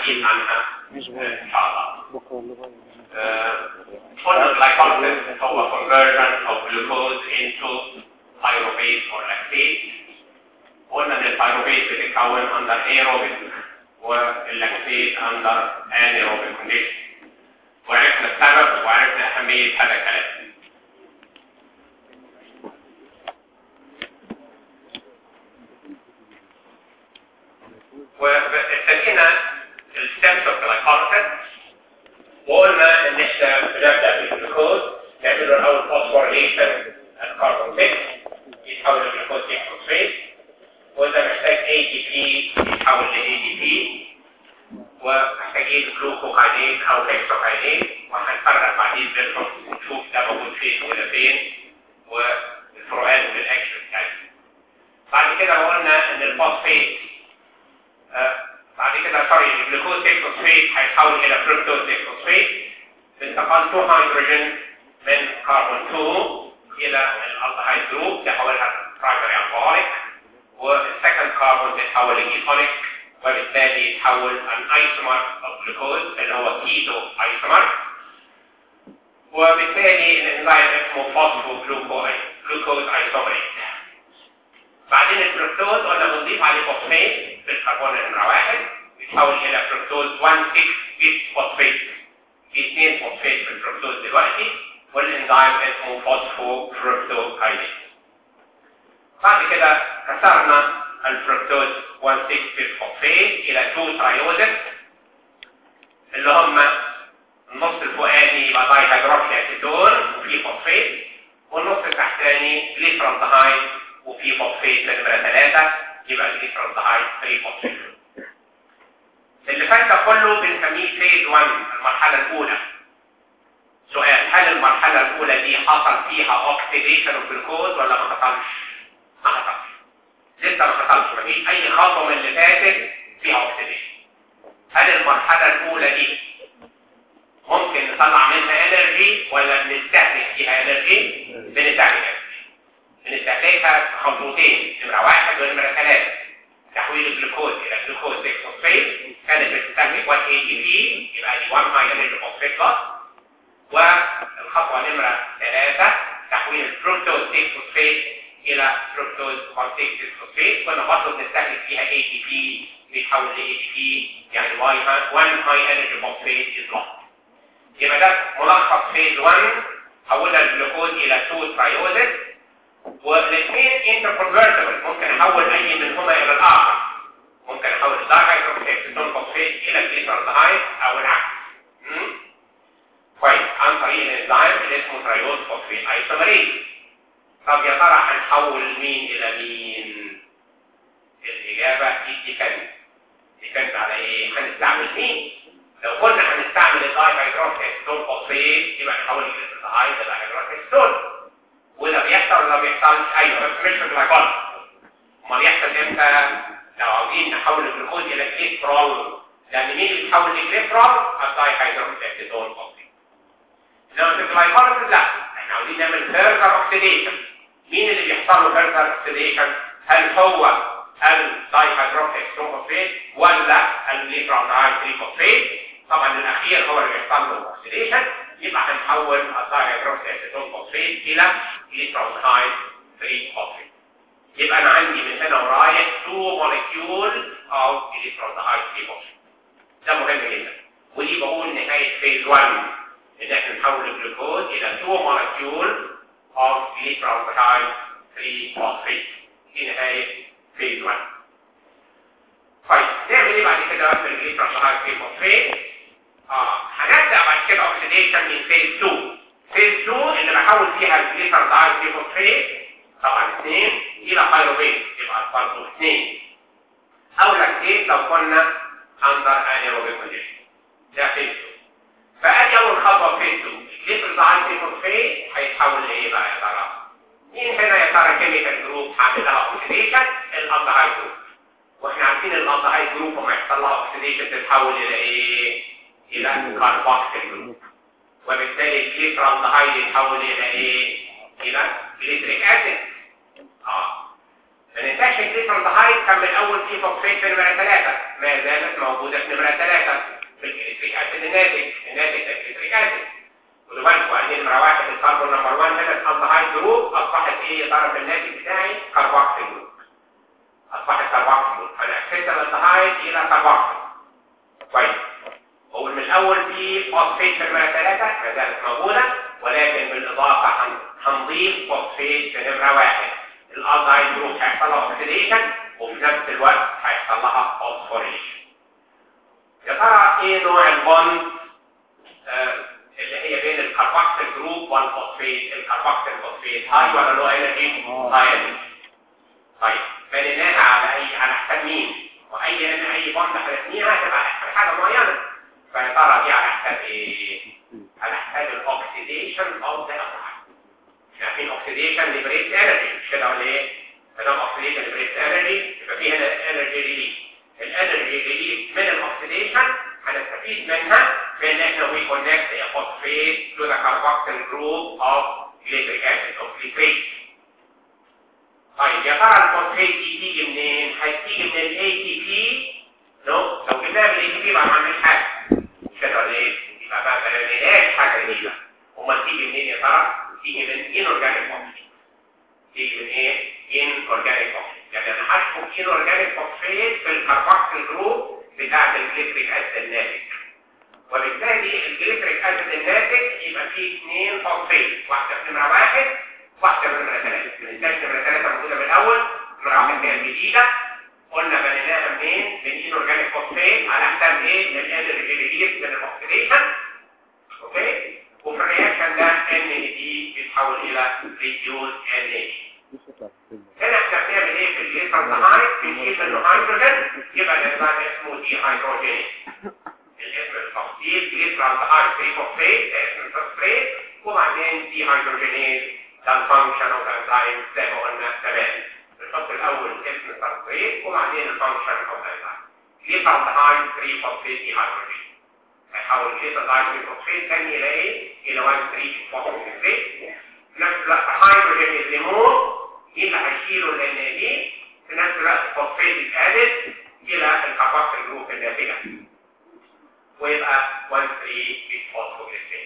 الحديث عنها مش ان شاء الله بكره اللي بعده آه، قلنا الجلايكوليسيس هو conversion of glucose into pyruvate or lactate قلنا ان البيروفيت بتتكون under aerobic واللاكتيت under anaerobic condition وعرفنا السبب وعرفنا اهميه هذا الكلام وابتدينا الستبس اوف glycolysis وقلنا ان احنا بنبدا بالجلوكوز نعمل له الاول فوسفوريليشن الكربون 6 يتحول لجلوكوز 6 فوسفيت وده محتاج اي تي بي يتحول ل اي تي بي ومحتاجين جلوكوكاينين او هيكسوكاينين وهنفرق بعدين بينهم ونشوف ده موجود فين وده فين والفروقات والاكشن بتاعتهم بعد كده قلنا ان الفوسفيت آه، بعد كده سوري الجلوكوز 6 فوسفيت هيتحول الى فركتوز 6 فوسفيت بانتقال 2 هيدروجين من كربون 2 الى الالدهايد جروب تحولها برايمري الكحوليك والسكند كربون تتحول لايثونيك وبالتالي يتحول ان ايسومر اوف جلوكوز اللي هو كيتو ايسومر وبالتالي الانزيم اسمه فوسفو جلوكو جلوكوز ايسومريز بعدين الفركتوز قلنا بنضيف عليه فوسفات بالكربون نمرة واحد يتحول الى فركتوز 1 6 بيس فوسفات في اثنين فوسفات في الفركتوز دلوقتي والانزيم اسمه فوسفو فركتوكاينيز بعد كده كسرنا الفركتوز 1 6 بيس فوسفات الى 2 ترايوزس اللي هم النص الفوقاني يبقى داي هيدروكسي اسيتون وفيه فوسفات والنص التحتاني جليسرالدهايد وفي فوسفيت نمرة 3 يبقى الجليسرالدهايد 3 فوسفيت اللي فات ده كله بنسميه فيز 1 المرحلة الأولى سؤال هل المرحلة الأولى دي حصل فيها اوكسيديشن اوف جلوكوز ولا ما حصلش؟ ما حصلش لسه ما حصلش مفيش أي خطوة من اللي فاتت فيها اوكسيديشن هل المرحلة الأولى دي ممكن نطلع منها انرجي ولا بنستهلك فيها انرجي؟ بنستهلك بنستهلكها في خطوتين نمرة واحد ونمرة ثلاثة تحويل الجلوكوز إلى جلوكوز 6 فوسفيت كانت بتستهلك 1 اي تي بي يبقى دي 1 هيدروجين فوسفيت لوس والخطوة نمرة ثلاثة تحويل الفركتوز 6 فوسفيت إلى فركتوز 1 6 فوسفيت كنا برضه بنستهلك فيها اي تي بي بيتحول ل اي تي بي يعني 1 هاي انرجي فوسفيت از لوست يبقى ده ملخص فيز 1 حولنا الجلوكوز إلى 2 ترايوزس والاثنين انتركونفرتبل ممكن احول اي منهما الى الاخر ممكن احول الدايهيدروكسيتون فوسفيت الى جليسرالدهايد او العكس مم؟ كويس عن طريق الانزيم اللي اسمه تريوز فوسفيت ايسومريز طب يا ترى هنحول مين الى مين الاجابه دي ديبند ديبند على ايه هنستعمل مين لو قلنا هنستعمل الدايهيدروكسيتون فوسفيت يبقى نحول الجليسرالدهايد الى هيدروكسيتون وده بيحصل ولا ما بيحصلش ايوه بس مش في الجلايكول امال يحصل امتى لو عاوزين نحول الجلوكوز الى جليسرول لان مين اللي بيتحول لجليسرول الدايهيدروكسيتون فوسفيت انما في الجلايكول لا احنا عاوزين نعمل فيرذر اوكسيديشن مين اللي بيحصل له فيرذر اوكسيديشن هل هو الدايهيدروكسيتون فوسفيت ولا الجليسرالدهايد 3 فوسفيت طبعا الاخير هو اللي بيحصل له اوكسيديشن يبقى هنحول الدايهيدروكسيتون فوسفيت الى جليسرالدهايد 3 فوسفيت يبقى انا عندي من هنا ورايح 2 موليكيول او جليسرالدهايد 3 فوسفيت ده مهم جدا ودي بقول نهايه فيز 1 ان احنا نحول الجلوكوز الى 2 موليكيول او جليسرالدهايد 3 فوسفيت دي نهايه فيز 1 طيب نعمل ايه بعد كده في الجليسرالدهايد 3 فوسفيت اه هنبدا بعد كده اوكسيديشن من فيز 2 فيز 2 اللي بحول فيها الجليسرالدهايد 3 فوسفيت طبعا اثنين الى بايروفيت يبقى برضه اثنين او لاكتيت لو كنا اندر انيروبيك كونديشن ده فيز 2 فادي اول خطوه فيز 2 الجليسرالدهايد 3 فوسفيت هيتحول لايه بقى يا ترى؟ مين هنا يا ترى كيميكال جروب هعمل لها اوكسيديشن الالدهايد جروب واحنا عارفين الالدهايد جروب لما يحصل لها اوكسيديشن تتحول الى ايه؟ الى كاربوكسيل جروب وبالتالي الجليسرالدهايد يتحول الى ايه؟ الى جليسريك اسيد اه ما ننساش الجليسرالدهايد كان من اول فيه فوسفيت في نمره 3 ما زالت موجودة في نمرة ثلاثة في الجليسريك اسيد الناتج الناتج ده الجليسريك اسيد خدوا بالكم ادي نمرة واحد الكربون نمبر 1 هنا الالدهايد جروب اصبحت ايه طرف الناتج بتاعي كربوكسيل جروب اصبحت كربوكسيل جروب فانا اكسدت الالدهايد الى كربوكسيل كويس هو مش اول في فوسفيت في نمرة ثلاثة ما زالت موجودة ولكن بالاضافة هنضيف فوسفيت في نمرة واحد الالدهايد جروب هيحصل لها اوكسيديشن وفي نفس الوقت هيحصل لها فوسفوريشن يا ترى ايه نوع البوند آه اللي هي بين الكربوكسيل جروب والفوسفيت الكربوكسيل فوسفيت هاي ولا لو انرجي هاي انرجي طيب بنيناها على اي على حساب مين واي ان اي بوند هنبنيها هتبقى على حساب حاجه معينه فيا ترى دي على حساب ايه على حساب الاكسيديشن اوف ذا احنا عارفين اوكسيديشن ليبريت انرجي مش كده ولا ايه فده اوكسيديشن ليبريت انرجي يبقى في هنا انرجي ريليز الانرجي ريليز من الاكسيديشن هنستفيد منها بان احنا we connect a phosphate to the carboxyl group of glyceric acid of glycerate طيب يا ترى الفوسفيت دي تيجي منين؟ هتيجي من ال ATP نو لو جبناها من ال ATP بقى ما عملش حاجه مش كده ولا ايه؟ يبقى بقى ما بنيناش حاجه جديده امال تيجي منين يا ترى؟ تيجي من inorganic phosphate تيجي من ايه؟ inorganic phosphate يعني انا هشبك inorganic phosphate في الكربوكسيل جروب بتاعت الجليسريك اسيد الناتج وبالتالي الجليسريك اسيد الناتج يبقى فيه اثنين فوسفيت واحده في نمره واحد واحده في نمره ثلاثه الانتاج نمره ثلاثه موجوده من الاول نمره واحد كانت جديده قلنا بنيناها منين؟ من اينورجانيك فوسفيت على حساب ايه؟ الانرجي ريليز من الاكسيديشن اوكي؟ وفي الرياكشن ده ان دي بيتحول الى ريديوز ان اي هنا احنا بنعمل ايه في الجليسرالدهايد بنشيل منه هيدروجين يبقى الانزيم اسمه دي هيدروجينيز الاسم التفصيل جليسرالدهايد 3 فوسفيت ده اسم الفوسفيت وبعدين دي هيدروجينيز ده الفانكشن اوف انزيم زي ما قلنا زمان بنحط الاول اسم الفوسفيت وبعدين الفانكشن اوف انزيم جليسرالدهايد 3 فوسفيت دي هيدروجين هيحول جليسرالدهايد 3 فوسفيت ثاني الى ايه؟ الى 1 3 فوسفيت في نفس الوقت هيدروجين از ريموف ايه اللي هيشيله لان دي في نفس الوقت فوسفيت اتادد الى الكربوكسيل جروب الناتجه ويبقى 1 3 فوسفوجليسرين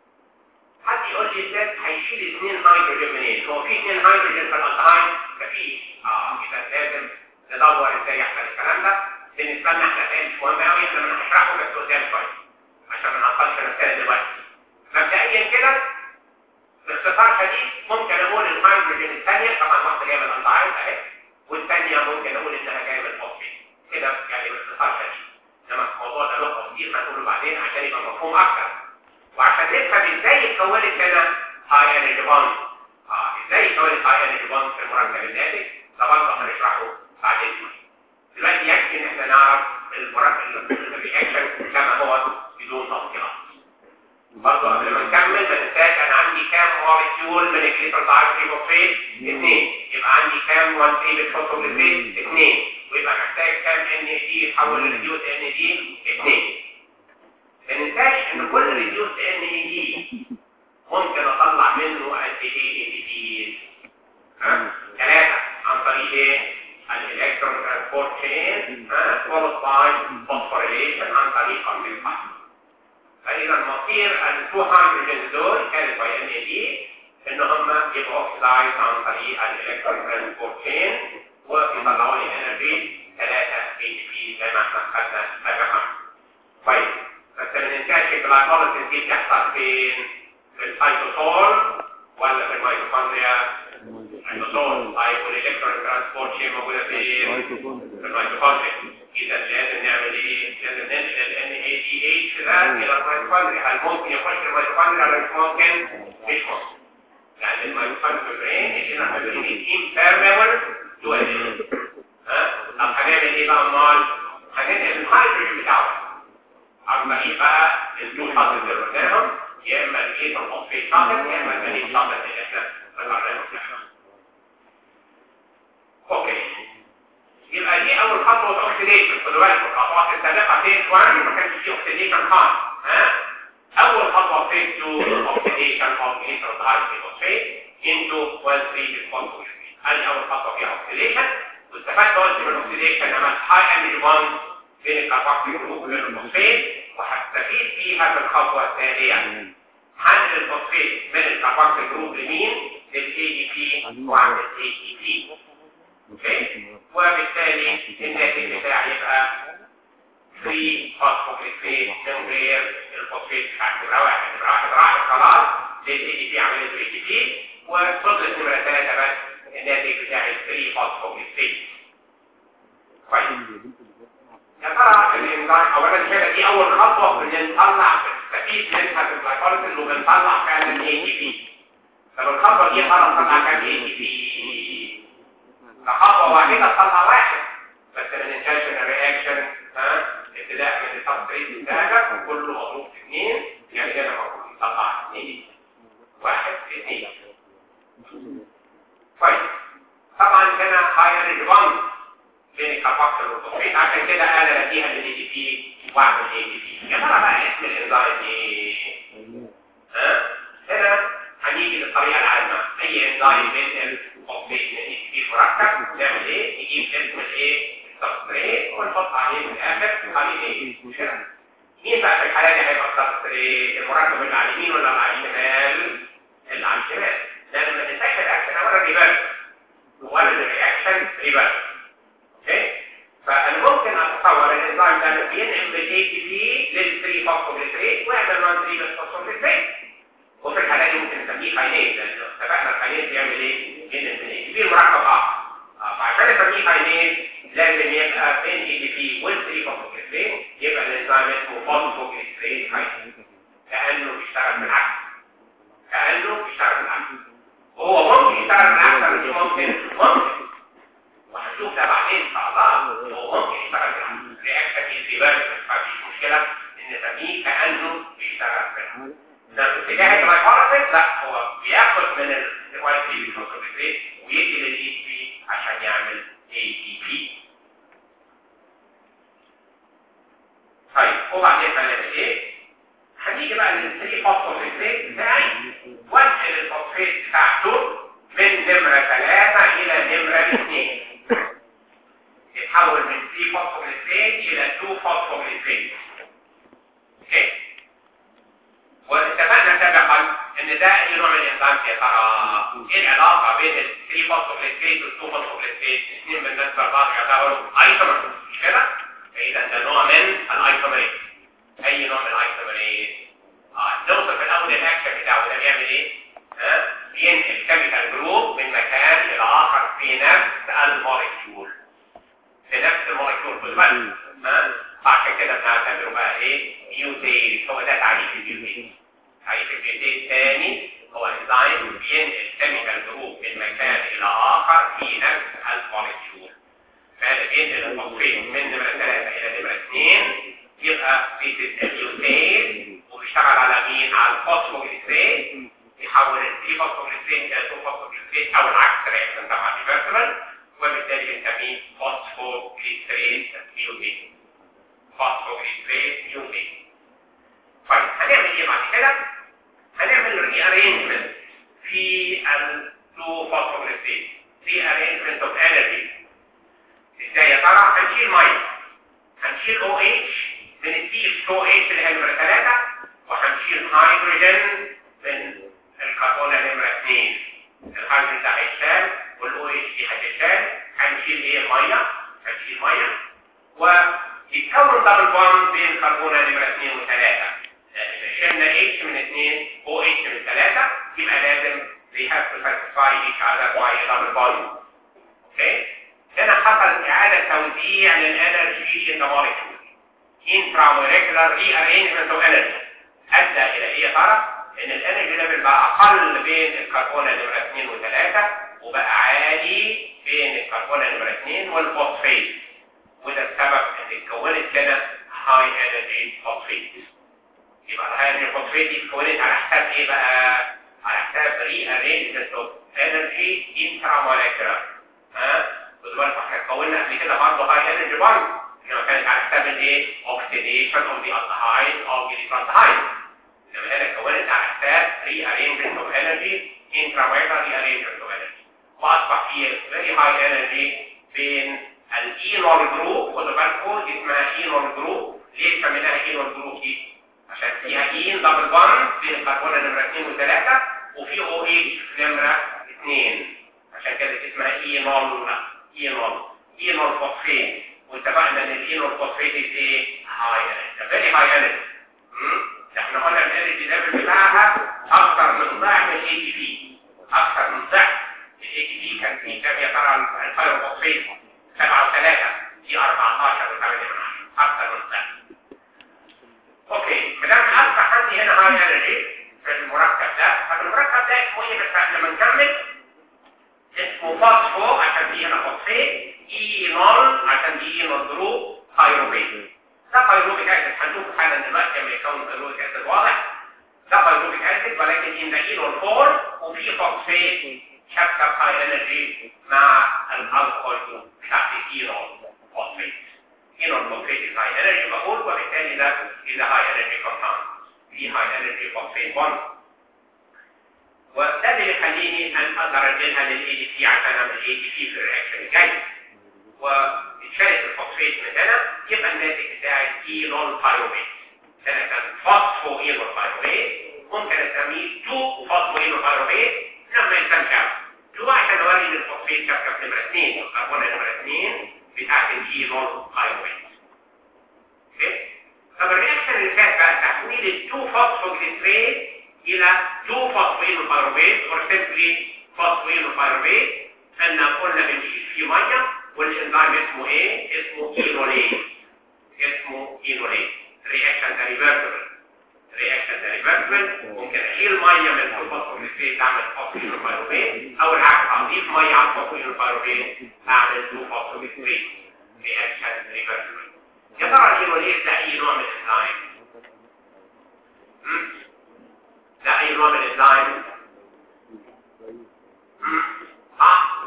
حد يقول لي ازاي هيشيل اثنين هيدروجين منين هو في اثنين هيدروجين في الالدهايد مفيش اه يبقى لازم ندور ازاي يحصل الكلام ده بالنسبه لنا احنا فاهم مش مهم قوي احنا هنشرحه بس قدام شويه عشان ما نعطلش نفسنا دلوقتي مبدئيا كده باختصار شديد ممكن اقول الهيدروجين الثانيه طبعا واحده جايه من الالدهايد اهي والثانيه ممكن اقول انها جايه من الفوسفيت كده يعني باختصار شديد انما الموضوع ده له تفصيل هنقوله بعدين عشان يبقى مفهوم اكتر وعشان نفهم ازاي اتكونت هنا هاي انرجي بوند اه ازاي اتكونت هاي انرجي بوند في المركب الناتج ده برضه هنشرحه بعدين دلوقتي يكفي ان احنا نعرف المركب الرياكشن كما هو بدون تفصيلات برضه قبل ما نكمل ما تنساش انا عندي كام مولكيول من الجليسرالدهايد فوسفيت اثنين يبقى عندي كام 1 3 بالفوسفوجليسريت اثنين ويبقى محتاج كام ان دي يتحول لريديوس ان دي اثنين ما ننساش ان كل ريديوس ان دي ممكن اطلع منه قد ايه ان دي ثلاثه عن طريق ايه الالكترون ترانسبورت تشين فولد باي فوسفوريليشن عن طريق الفحص فإذا مصير التو هيدروجين دول كانت باي ان دي ان هم يبقوا اوكسيدايز عن طريق الالكترون ترانسبورت تشين ويطلعوا لي انرجي 3 اي بي زي ما احنا خدنا قبل طيب بس ما ننساش الجلايكوليسيس دي بتحصل فين؟ في السيتوسول ولا في الميتوكوندريا؟ السيتوسول طيب والالكترون ترانسبورت تشين موجوده فين؟ في الميتوكوندريا اذا لازم نعمل ايه؟ لازم ننقل ال NADH ده الى الميتوكوندريا هل ممكن يخش الميتوكوندريا ولا مش ممكن؟ مش ممكن يعني الميتوكوندريا برين هنا هيبقى impermeable to air ها؟ طب هنعمل ايه بقى امال؟ هننقل الهيدروجين بتاعه عن طريق بقى التو شاطر اللي قلناهم يا اما الايثر فوسفيت شاطر يا اما الفانيل شاطر اللي احنا ذكرناهم اوكي يبقى دي اول خطوه اوكسيديشن خدوا بالكم الخطوات السابقه فيز 1 ما كانش فيه اوكسيديشن خالص ها اول خطوه فيز 2 اوكسيديشن اوف جليسرالدهايد فوسفيت انتو 1 3 فوسفوجليسرين ادي اول خطوه فيها اوكسيديشن واستفدت قلت من الاوكسيديشن عملت هاي انرجي بوند بين الكاربوكسيل جروب وبين الفوسفيت وهستفيد فيها في الخطوه التاليه حل الفوسفيت من الكاربوكسيل جروب لمين للاي دي بي واعمل اي دي بي اوكي وبالتالي الناتج بتاعي يبقى فري فوسفوجليسيد من غير الفوسفيت بتاع نمره واحد نمره واحد راحت خلاص للاي دي بي عملت الاي دي بي وفضلت نمره ثلاثه بس الناتج بتاعي فري فوسفوجليسيد كويس يا ترى الانزيم اولا كده دي اول خطوه في ان نطلع نستفيد منها في الجلايكوليسيس وبنطلع فعلا اي دي بي طب الخطوه دي خلاص طلع كام اي دي بي خطوه واحده تطلع واحد بس ما ننساش ان الرياكشن ها ابتداء من السبستريت بتاعك وكله مضروب في اثنين يعني هنا المفروض نطلع اثنين واحد في اثنين كويس طبعا هنا هاير ريباند بين الكاربوكسيل والفوسفيت عشان كده انا بديها للاي دي بي واعمل اي دي بي يا ترى بقى اسم الانزيم ايه؟ ها؟ هنا هنيجي للطريقه العامه اي انزيم بين الفوسفيت من اي دي بي مركب نعمل ايه؟ نجيب اسم الايه؟ السبستريت ونحط عليه في الاخر عليه ايه؟ مين بقى في الحاله دي هيبقى السبستريت؟ المركب اللي على اليمين ولا اللي على الشمال؟ اللي على الشمال لان ما تنساش الاكشن اولا ريفرس ولا الرياكشن ريفرس اوكي فانا ممكن اتصور الانزيم ده بينقل من اي تي بي لل 3 فوسفوجليسريت ويعمل 1 3 فوسفوجليسريت وفي الحاله دي ممكن نسميه كاينيز لان اتفقنا الكاينيز بيعمل ايه؟ بينقل من اي تي بي المركب اخر فعشان نسميه كاينيز لازم يبقى بين اي تي بي وال 3 فوسفوجليسريت يبقى الانزيم اسمه فوسفوجليسريت كاينيز كانه بيشتغل بالعكس كانه بيشتغل بالعكس وهو ممكن يشتغل بالعكس ولا مش ممكن؟ ممكن وهنشوف ده بعدين ان شاء الله هو ممكن يشتغل بالعكس رياكشن ايزي بس مفيش مشكله ان نسميه كانه بيشتغل بالعكس ده في اتجاه الجلايكوليسيس لا هو بياخد من الواي سي فوسفوريسيت ويدي للاي بي عشان يعمل اي دي بي طيب وبعدين هنعمل ايه؟ هنيجي بقى للثري فوسفوريسيت بتاعي وانقل الفوسفيت بتاعته من نمره 3 الى نمره 2 يتحول من 3 فوسفوريسيت الى 2 فوسفوريسيت اوكي واتفقنا سابقا ان ده اي نوع من الانزيم يا ترى ايه العلاقه بين ال 3 فوسفوريسيت وال 2 فوسفوريسيت الاثنين بالنسبه لبعض يعتبروا ايسومر مش كده؟ فاذا ده نوع من الايسومريز اي نوع من الايسومريز اه نوصف الاول الاكشن بتاعه ده بيعمل ايه؟ ها؟ بينقل كيميكال جروب من مكان الى اخر في نفس الموليكيول في نفس الموليكيول خد بالك ها؟ عشان كده بنعتبره بقى ايه؟ ميوتيز هو ده تعريف الميوتيز تعريف الميوتيز ثاني هو انزيم بينقل كيميكال جروب من مكان الى اخر في نفس الموليكيول فهذا بينقل الفوسفيت من نمره 3 الى نمره 2 يبقى في الميوتيز وبيشتغل على مين؟ على الفوسفوجليسيد يحول ال 3 فوسفوجليسيد الى 2 فوسفوجليسيد او العكس رياكشن طبعا ريفرسبل وبالتالي بنسميه فوسفوجليسيد ميوتيز فوسفوجليسيد ميوتيز طيب هنعمل ايه بعد كده؟ هنعمل ري ارينجمنت في ال 2 فوسفوجليسيد ري ارينجمنت اوف انرجي ازاي يا ترى؟ هنشيل ميه هنشيل او اتش من السي اتش او اتش اللي هي نمره 3 وهنشيل هيدروجين من الكربون نمره 2 الهيدروجين ده هيتشال والاو اتش دي هتتشال هنشيل ايه ميه هنشيل ميه ويتكون دبل بوند بين كربون نمره 2 و3 شلنا اتش من 2 او اتش من 3 يبقى لازم they have to satisfy each other by a double bond اوكي هنا حصل اعاده توزيع للانرجي in the molecule intramolecular rearrangement of energy ادى الى ايه يا ترى ان الانرجي ليفل بقى اقل بين الكربون نمره 2 و3 وبقى عالي بين الكربون نمره 2 والفوسفيت وده السبب ان اتكونت كده هاي انرجي فوسفيت يبقى الهاي انرجي فوسفيت دي اتكونت على حساب ايه بقى على حساب ري ارينجمنت اوف انرجي انتراموليكولار ها خدوا بالكم احنا اتكوننا قبل كده برضه هاي انرجي بوند انما كانت على حساب الايه اوكسيديشن اوف ذا الدهايد او الترانسهايد انما هنا اتكونت على حساب ري ارينجمنت اوف انرجي انتراموليكولار ري ارينجمنت اوف انرجي واصبح في فيري هاي انرجي بين الاينول جروب خدوا بالكم دي اسمها اينول جروب ليه سميناها اينول جروب دي عشان فيها اين دبل بوند بين الكربونه نمره 2 و3 وفي او اتش نمره 2 عشان كده اسمها اينول اينول اينول فوسفيت واتفقنا ان الاينول فوسفيت ايه هاي انرجي فيري هاي انرجي احنا قلنا الانرجي ليفل بتاعها اكثر من ضعف الاي تي بي اكثر من ضعف الاي تي بي كان في كام يا ترى الفايروفوسفيت 7 و3 في 14 و8 اكثر من ضعف اوكي ما دام اصبح عندي هنا هاي انرجي في المركب ده فالمركب ده اسمه ايه بس لما نكمل اسمه فوسفو عشان فيه هنا فوسفيت اينول عشان دي اينول جروب بايروبيت ده بايروبيك اسيد هنشوف حالا دلوقتي لما يكون بايروبيك اسيد واضح ده بايروبيك اسيد ولكن ان اينول فور وفي فوسفيت كابتر هاي انرجي مع الالكول بتاع الاينول فوسفيت اينول فوسفيت هاي انرجي بقول وبالتالي ده is a high energy compound في high energy phosphate bond وده اللي يخليني ان اقدر انقلها للاي دي سي عشان اعمل اي دي سي في الرياكشن الجاي واتشالت الفوسفيت من هنا يبقى الناتج بتاعي اينول بايروميت هنا كان فوسفو اينول بايروميت ممكن اسميه 2 فوسفو اينول بايروميت لما يستنشق 2 عشان اوري ان الفوسفيت شبكه نمره 2 والكربون نمره 2 بتاعت الاينول بايروميت اوكي طب الرياكشن اللي فات بقى تحويل ال 2 فوسفوجليسريت الى 2 فوسفوينول بايروميت اور سيمبلي فوسفوينول بايروميت ان قلنا بنشيل فيه ميه والانزيم اسمه ايه اسمه اينوليز اسمه اينوليز رياكشن ده ريفرسبل رياكشن ده ريفرسبل ممكن اشيل ميه من الفوسفوجليسريت اعمل فوسفوينول بايروميت او العكس اضيف ميه على الفوسفوينول بايروميت اعمل 2 فوسفوجليسريت رياكشن ريفرسبل يا ترى الاينوليز ده اي نوع من الانزيم ده اي نوع من الانزيم اه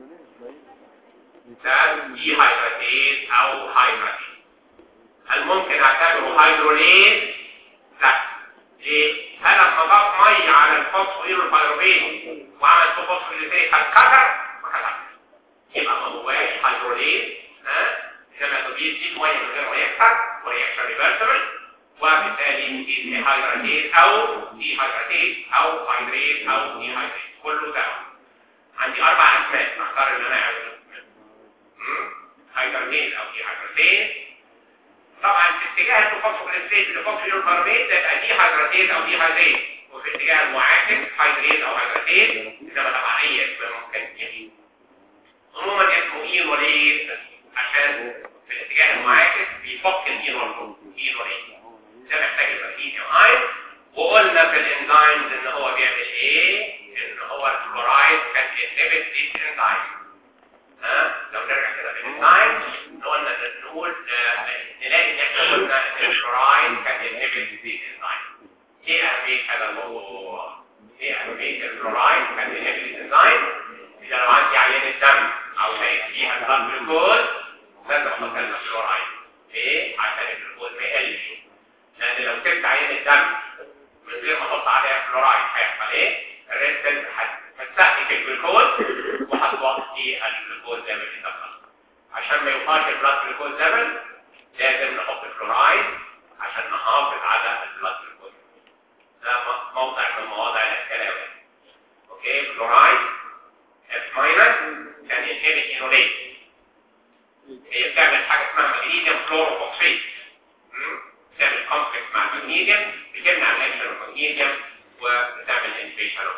ده دي هيدراتيز او هيدراتيز هل ممكن اعتبره هيدروليز لا ليه هل لما ضاف ميه على الفوسفوريل البيروبيت وعمل فوسفوريليزيت هتكسر ما كسرش يبقى ما هواش هيدروليز ها كما تضيف دي ميه من غير ما يكسر ورياكشن ريفرسبل وبالتالي دي هيدراتيز او دي هيدراتيز او هيدريت او دي هيدريت كله سوا عندي اربع اسماء اختار اللي انا عايزه هيدراتيز او دي هيدراتيز طبعا في اتجاه الفوسفوجليسريت الفوسفوريل الكربونات تبقى دي هيدراتيز او دي هيدريت وفي الاتجاه المعاكس هيدريت او هيدراتيز انما طبعا اي اسم ممكن يجي عموما اسمه اينوليز عشان في الاتجاه المعاكس بيفك الاينول اينوليز ده محتاج يبقى فيه ايون وقلنا في الانزيمز ان هو بيعمل ايه ان هو الكلورايد كان انهبت ذيس انزيم ها لو نرجع كده في الانزيم قلنا نقول نلاقي ان احنا قلنا ان الكلورايد كان انهبت ذيس انزيم ايه اهميه هذا الموضوع ايه اهميه الكلورايد كان انهبت ذيس انزيم اذا لو عندي عيان الدم او لقيت فيها البلد جلوكوز لازم احط لها كلورايد ليه عشان الجلوكوز ما يقلش لان لو سبت عين الدم من غير ما احط عليها كلورايد هيحصل ايه الريد سيلز هتستهلك الجلوكوز وهتوطي الجلوكوز ليفل في الدم عشان ما يوقعش البلاد جلوكوز ليفل لازم نحط كلورايد عشان نحافظ على البلاد جلوكوز ده موضع من مواضع الكلام اوكي كلورايد F minus كان inhibit inolate هي بتعمل حاجه اسمها مغنيسيوم فلوروفوسفيت بتعمل كومبلكس مع المغنيسيوم بتمنع الاكشن اوف المغنيسيوم وبتعمل انفيشن اوف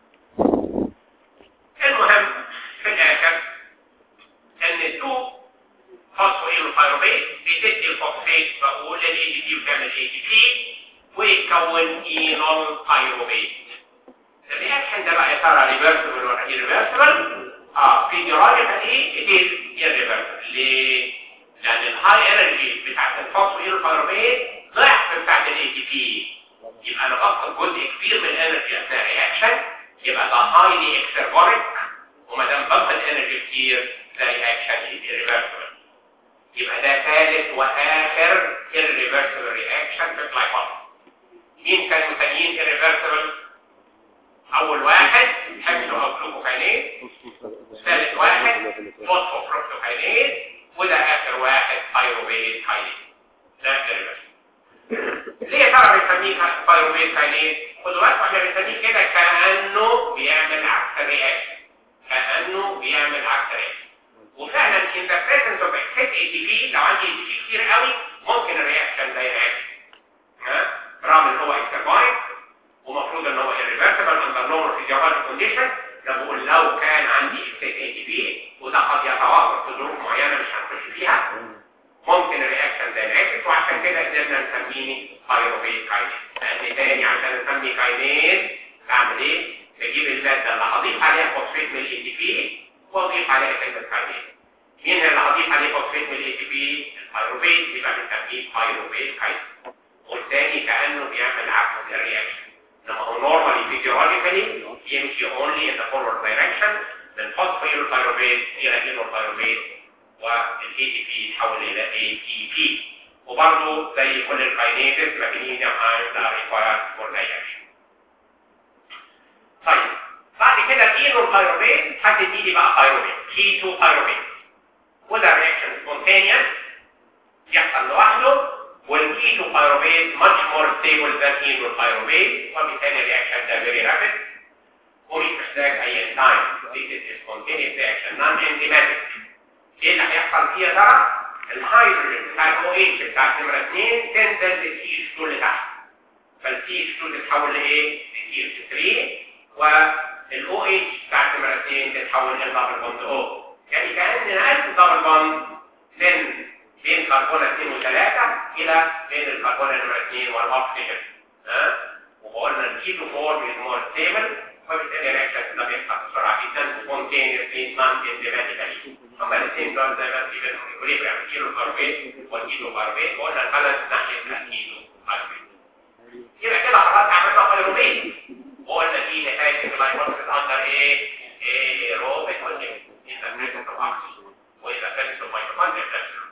المهم في الاخر ان التو فوسفوريل بايروبيت بتدي الفوسفيت بقول الاي دي بي بتعمل اي دي بي ويتكون اينول بايروبيت الرياكشن ده بقى يا ترى ريفرسبل ولا ايريفرسبل اه في دراجة ايه it is irreversible ليه؟ لان الهاي انرجي بتاعت الفوسفوريل بايروبيت ضعف بتاعت الاي تي بي يبقى انا بفقد جزء كبير من الانرجي اثناء الرياكشن يبقى ده هايلي اكسربوريك وما دام بفقد انرجي كتير ده رياكشن irreversible يبقى ده ثالث واخر irreversible reaction في الجلايكوز مين كانوا ثانيين irreversible اول واحد هيكسو او جلوكوكاينيز ثالث واحد فوسفوفركتوكاينيز in the presence of excess ATP لو عندي ATP كتير قوي ممكن الرياكشن ده ينعكس ها رغم ان هو اكتربايت ومفروض ان هو irreversible under normal physiological condition ده بقول لو كان عندي excess ATP وده قد يتوافق في ظروف معينه مش هنخش فيها ممكن الرياكشن ده ينعكس وعشان كده قدرنا نسميه بايروفيت كاينيز لان تاني عشان نسمي كاينيز بعمل ايه؟ بجيب الماده اللي هضيف عليها فوسفيت من الاي تي بي واضيف عليها كلمه كاينيز مين اللي هضيف عليه فوسفيت من الاي تي بي؟ البايروفيت يبقى بنسميه بايروفيت كاينيز والثاني كانه بيعمل عكس الرياكشن لما هو نورمالي فيزيولوجيكالي يمشي اونلي ان ذا فورورد دايركشن من فوسفيت بايروفيت الى اينوبايروفيت والاي تي بي يتحول الى اي تي بي وبرضه زي كل الكاينيزز magnesium ions are required for digestion. طيب بعد كده الاينوبايروفيت هتدي لي بقى بايروفيت كيتو بايروفيت وده رياكشن سبونتينيوس يحصل لوحده والكيتو بايروفيت much more stable than اينوبايروفيت وبالتالي الرياكشن ده very rapid ومش محتاج اي انزيم this is a spontaneous reaction non-enzymatic ايه اللي هيحصل فيه يا ترى الهيدروجين بتاع الاو اتش بتاع نمره 2 تنزل للسي اتش 2 اللي تحت فالسي اتش 2 تتحول لايه لسي اتش 3 والاو اتش بتاع نمره 2 تتحول لدبل بوند او يعني كان نقلت دبل بوند من بين كربون 2 و3 الى بين الكربون نمره 2 والاكسجين ها وقلنا الكيتو فورم از مور ستيبل وبالتالي الرياكشن ده بيحصل بسرعه جدا سبونتينيوسلي نون انزيماتيكالي هما الاثنين دول زي ما في بينهم ايكوليبريم الكيلو كاربيت والكيلو كاربيت وقلنا البالانس ناحيه الكيلو كاربيت يبقى كده خلاص عملنا بايروبيت وقلنا دي نتائج الجلايكولايسيس اندر ايه ايروبيك كونديشن ان ذا بريزنس اوف اوكسجين واذا بريزنس اوف ميتوكوندريا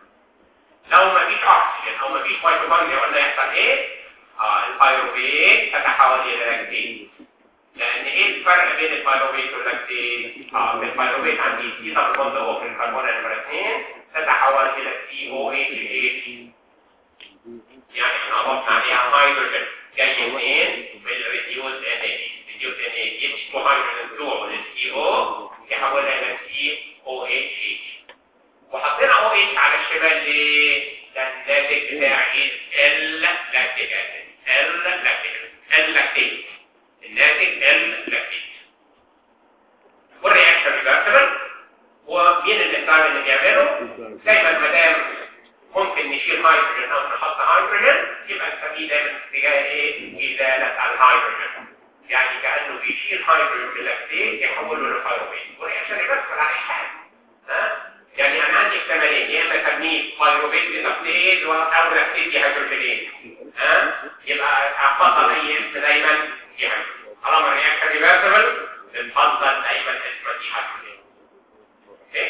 لو ما فيش اكسجين او ما فيش ميتوكوندريا قلنا يحصل ايه؟ اه البايروبيت تتحول الى لاكتين لان ايه الفرق بين البايروبيت واللاكتين اه البايروبيت عندي سي دبل بوند او في الكربون نمره 2 تتحول الى سي او اتش اتش يعني احنا اضفنا عليها هيدروجين جاي منين من الريديوز ان اتش ريديوز ان اتش اتش تو هيدروجين بتوعه للسي او يحولها الى سي او اتش اتش وحطينا او اتش على الشمال ليه؟ ده الناتج بتاعي ال لاكتيك اسيد ال لاكتيك ال لاكتيك الناتج اللاكتيك والرياكشن ريفرسبل ومين الانزيم اللي بيعمله دايما ما دام ممكن نشيل هيدروجين او نحط هيدروجين يبقى نسميه دايما اتجاه ايه ازاله الهيدروجين يعني كانه بيشيل هيدروجين من اللاكتيك يحوله لفيروبيت والرياكشن ريفرسبل على اي حاجه ها يعني انا عندي احتمالين يا اما اسميه فيروبيت لاكتيز او لاكتيز هيدروجينيز ها يبقى افضل اي اسم دايما يعني طالما الرياكشن ريفرسبل بنفضل دايما اسم دي هيدروجين اوكي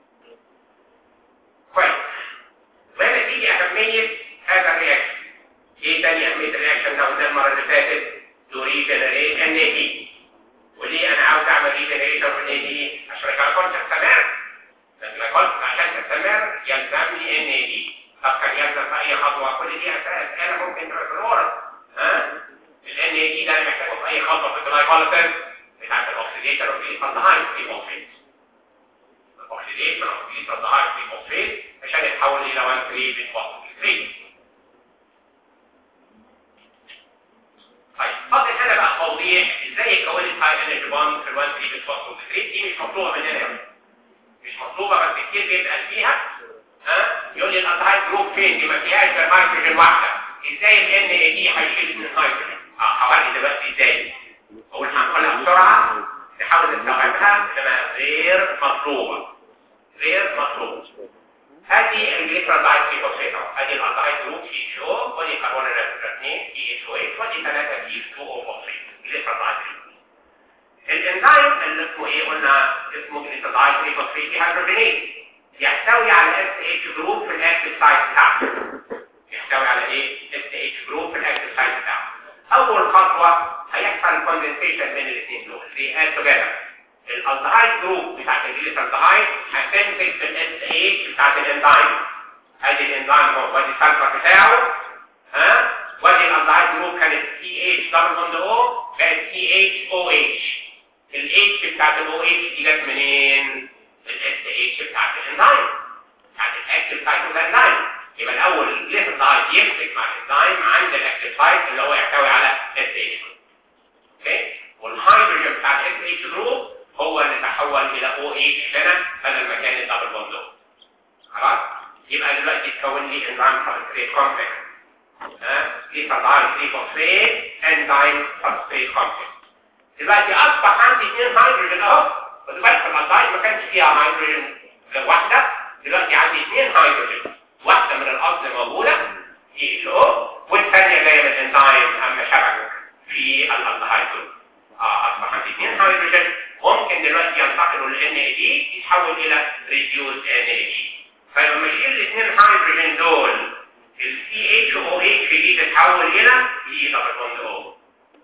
كويس وهنا تيجي اهميه هذا الرياكشن ايه تاني اهميه الرياكشن ده قلنا المره اللي فاتت تو ريجنريت ان اي دي وليه انا عاوز اعمل ريجنريشن في ان اي دي عشان الجلايكول تستمر الجلايكول عشان تستمر يلزمني ان اي دي طب كان يلزم في اي خطوه كل دي اساس انا ممكن تبقى في الورق ها الان اي دي ده انا محتاجه في اي خطوه في الجلايكوليسيس بتاعت الاكسيديشن وفي الالدهايد في فوسفيت الاكسيديشن وفي الالدهايد في فوسفيت عشان يتحول الى 1 3 بالفوسفيت طيب فاضل هنا بقى توضيح ازاي يتكون الهاي انرجي بوند في ال 1 3 بالفوسفيت دي مش مطلوبه مننا مش مطلوبه بس كتير بيسال فيها ها يقول لي الالدهايد جروب فين دي ما فيهاش غير هيدروجين واحده ازاي ال ان اي دي هيشيل من الهيدروجين اه حوالي دلوقتي ازاي اقول هنقولها بسرعه نحاول نستوعبها انما غير مطلوبه غير مطلوبه هذه الجليسرالدهايد في فوسفيت ادي الالدهايد جروب سي اتش او ودي كربون نمبر 2 سي اتش او اتش ودي 3 سي 2 او فوسفيت جليسرالدهايد الانزيم اللي اسمه ايه قلنا اسمه جليسرالدهايد في فوسفيت هيدروجينيز يحتوي على اس اتش جروب في الاكتيف سايت بتاعته يحتوي على ايه اس اتش جروب في الاكتيف سايت بتاعته اول خطوه هيحصل كوندنسيشن بين الاثنين دول they add together الالدهايد جروب بتاعت الجليسرالدهايد هتمسك في الاس اتش بتاعت الانزيم ادي الانزيم هو وادي السلفر بتاعه ها وادي الالدهايد جروب كانت سي اتش دبل بوند او بقت سي اتش او اتش الاتش بتاعت الاو اتش دي جت منين؟ الاس اتش بتاعت الانزيم بتاعت الاكتيف سايت اوف الانزيم يبقى الاول الجليسيرايد يمسك مع الانزيم عند الاكتيف سايت اللي هو يحتوي على اس اتش اوكي والهيدروجين بتاع الاس اتش جروب هو اللي تحول الى او اتش هنا بدل ما كان الدبل بوند خلاص يبقى دلوقتي تكون لي انزيم سبستريت كومبلكس ها ليفازايد 3 فوسفيت انزيم سبستريت كومبلكس دلوقتي اصبح عندي اثنين هيدروجين اهو خد بالك الانزيم ما كانش فيها هيدروجين واحده دلوقتي عندي اثنين هيدروجين واحده من الاصل موجوده دي ال او والثانيه جايه من الانزيم اما شبك في الالدهايد اه اصبح عندي اثنين هيدروجين ممكن دلوقتي ينتقلوا ل ان اي دي يتحول الى ريديوس ان اي دي فلما اشيل الاثنين هيدروجين دول السي اتش او اتش دي تتحول الى اي دبل بوند او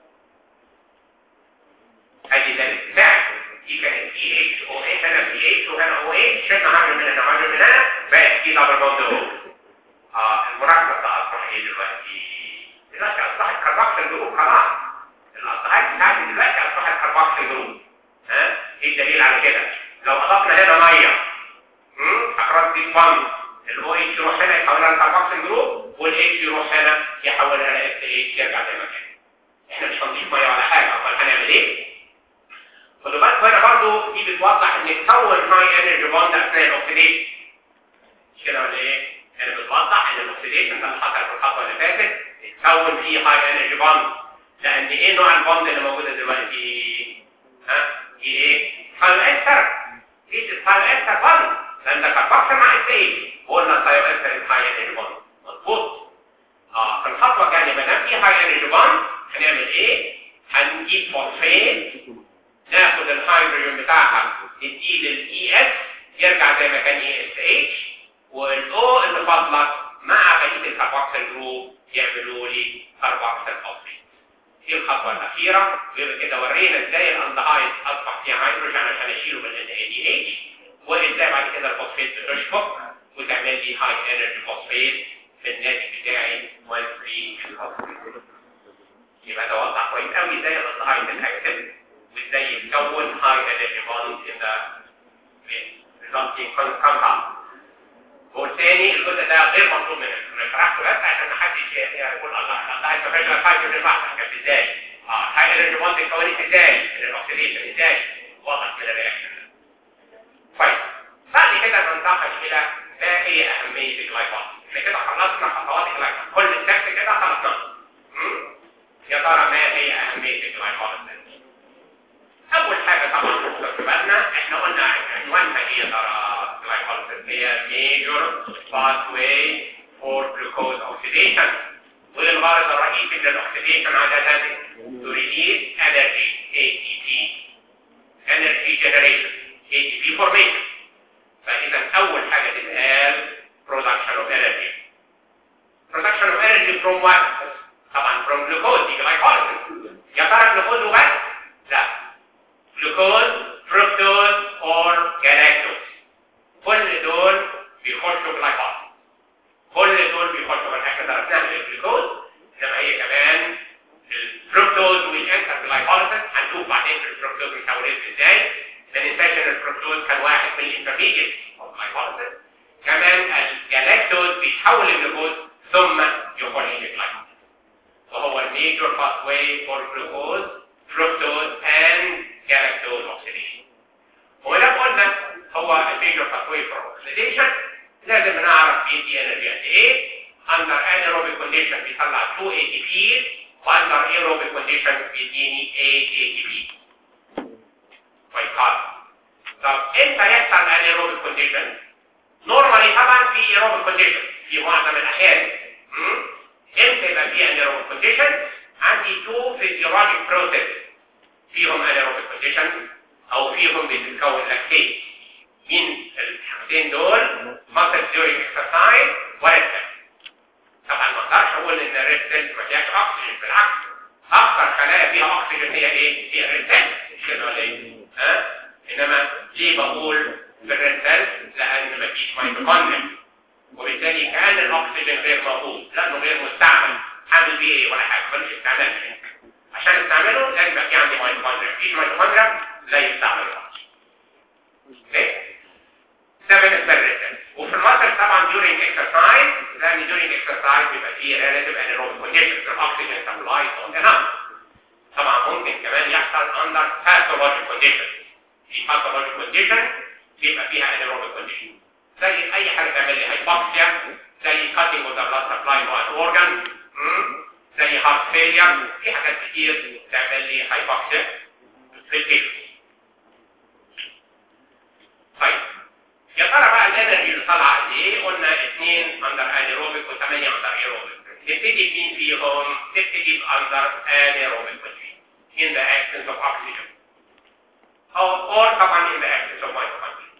ادي ده الاتساع دي كانت سي اتش او اتش هنا سي اتش وهنا او اتش شلنا هيدروجين من هنا هيدروجين من هنا بقت اي دبل بوند او اه المركب ده اصبح ايه دلوقتي دلوقتي اصبحت كاربوكسيل جروب خلاص الاصبحات بتاعتي دلوقتي اصبحت كاربوكسيل جروب ها ايه الدليل على كده لو اضفنا هنا ميه اقراص دي بند الاو اتش يروح هنا يحولها لكاربوكسيل جروب والاتش يروح هنا يحولها لاس اتش يرجع زي ما كان احنا مش هنضيف ميه ولا حاجه امال هنعمل ايه خدوا بالكم هنا برضه دي بتوضح ان تكون هاي انرجي بوند اثناء الاكسيديشن مش كده ولا ايه هنا بتوضح ان الاكسيديشن ده اللي حصل في الخطوه اللي فاتت اتكون فيه هاي انرجي بوند لان ايه نوع البوند اللي موجوده دلوقتي ها دي ايه ثايو استر دي الثايو استر بوند لان ده كاربوكسيل مع اس قلنا الثايو استر هاي انرجي بوند مظبوط اه في الخطوه الثانيه ما دام في هاي انرجي بوند هنعمل ايه هنجيب فوسفات ناخد الهيدروجين بتاعها نديه للاي اس يرجع زي ما كان اي اس اتش والاو اللي فاضله مع بقيه الكاربوكسيل جروب يعملوا لي كاربوكسيل فوسفات دي الخطوه الاخيره ويبقى كده ورينا ازاي الاندهايد اصبح فيها هيدروجين عشان اشيله من ال دي اتش وازاي بعد كده الفوسفات بتشفط وتعمل لي هاي انرجي فوسفات في الناتج بتاعي 1 3 يبقى ده وضح كويس قوي ازاي الاندهايد الاكتف وازاي يتكون هاي انرجي بوند in the resulting compound والتاني الجزء ده غير مطلوب منك انا شرحته بس عشان محدش يقول الله الله انت فاكر الفايبر اللي بعدها كانت ازاي اه هاي انرجي بوند اتكونت ازاي الاكسيديشن ازاي واضح من الرياكشن طيب بعد كده ننتقل الى ما هي اهميه الجلايكوز احنا كده خلصنا خطوات الجلايكوز كل التكست كده خلصناه يا ترى ما هي اهميه الجلايكوز اول حاجه طبعا في بالنا احنا قلنا عنوانها ايه يا ترى الجلايكوز هي major pathway for glucose oxidation والغرض الرئيسي من الاكسيديشن عاده to release energy ATP energy generation ATP formation فاذا اول حاجه تتقال production of energy production of energy from what طبعا from glucose دي glycolysis يا ترى جلوكوز وبس لا جلوكوز فركتوز اور جلاكتوز كل دول بيخشوا جلايكوز كل دول بيخشوا من احنا درسناها الجلوكوز انما هي كمان الفركتوز والانتر جلايكوليسيس هنشوف بعدين في الفركتوز ميتابوليزم ازاي ما ننساش ان الفركتوز كان واحد من الانترميديت اوف جلايكوليسيس كمان الجلاكتوز بيتحول لجلوكوز ثم يخش للجلايكوز وهو الميجور باثواي فور جلوكوز fructose and galactose oxidation وده قلنا هو الميجور باثواي فور oxidation لازم نعرف بيدي انرجي قد ايه under anaerobic condition بيطلع 2 ATP واندر aerobic condition بيديني 8 ATP كويس خالص طب امتى يحصل anaerobic condition نورمالي طبعا في aerobic condition في معظم الاحيان امتى يبقى في anaerobic condition عندي two physiologic process فيهم anaerobic condition او فيهم بتتكون لاكتيت مين الحاجتين دول muscle during exercise وريد طبعا ما اقدرش اقول ان الريد سيل ما فيهاش اكسجين بالعكس اكثر خلايا فيها اكسجين هي ايه؟ هي الريد سيل مش كده ولا ايه؟ ها؟ انما ليه بقول في الريد سيل؟ لان ما فيش ميتوكوندريا وبالتالي كان الاكسجين غير موجود لانه غير مستعمل عامل بيه ايه ولا حاجه ملوش استعمال عشان استعمله لازم يبقى في عندي ميتوكوندريا مفيش ميتوكوندريا لا يستعمل الاكسجين اوكي في relative anaerobic conditions الاكسجين supply is not enough طبعا ممكن كمان يحصل under pathologic conditions في pathologic condition بيبقى فيها anaerobic condition زي اي حاجه تعمل لي hypoxia زي cutting of the blood supply to an organ مم؟ زي heart failure في حاجات كتير تعمل لي hypoxia في الجسم طيب يا ترى بقى الانرجي اللي طالعه قد ايه قلنا 2 اندر انيروبيك و8 اندر ايروبيك نبتدي مين فيهم نبتدي باندر انيروبيك in the absence of oxygen or, or طبعا in the absence of mitochondria